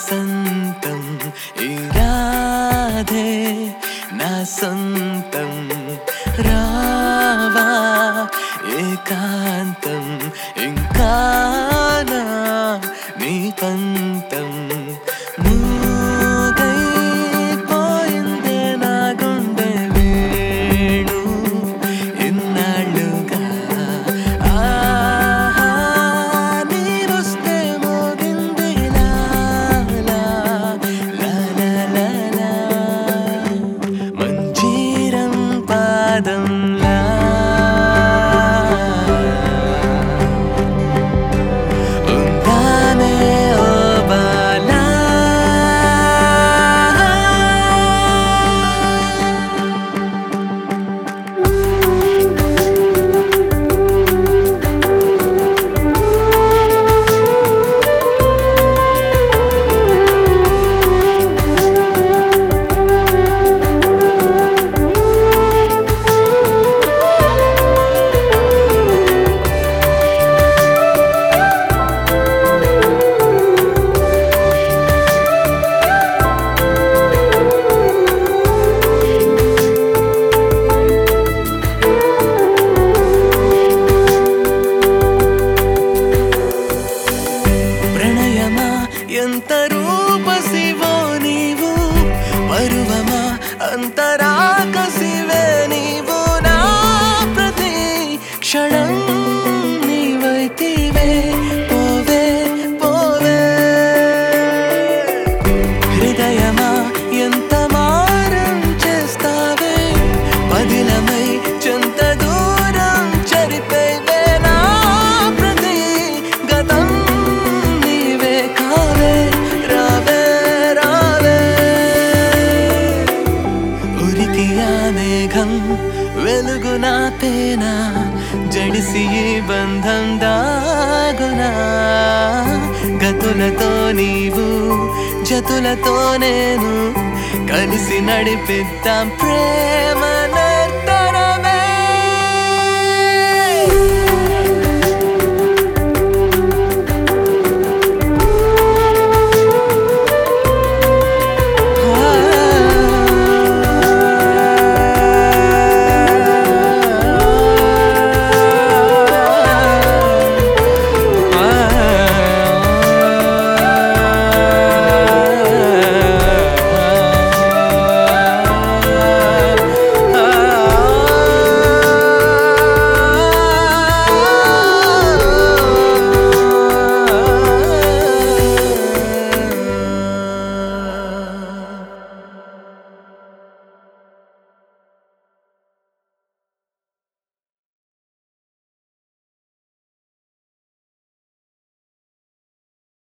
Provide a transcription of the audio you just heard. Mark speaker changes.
Speaker 1: వసంతం ఈ రాధే నా సొంతం రావా ఏకాంతం ఇంకా నా నీ పంతం మూగైపోయిందే నా గుండె వేణు ఇన్నాళ్ళుగా ఆహా నీవొస్తే మోగింది లా లా లా లా లా లా మంజీరం పాదంలా ఉందామే ఓ బాలా ప్రణయమా ఎంత రూపసివో నీవు పరువమా అంతరాకసివే నీవు నా ప్రతి క్షణం నీవైతివే పోవే పోవే హృదయమా ఎంత మారం చేస్తావే పదిలమై చెంత దూరం చరిపేవే నా ప్రతి గతం నీవే కావే రావే రావే ఉరికి ఆ మేఘం వెలుగు నా పేనా జడిసి ఈ బంధం దాగునా గతులతో నీవు జతులతో నేను కలిసి నడిపిద్దాం ప్రేమను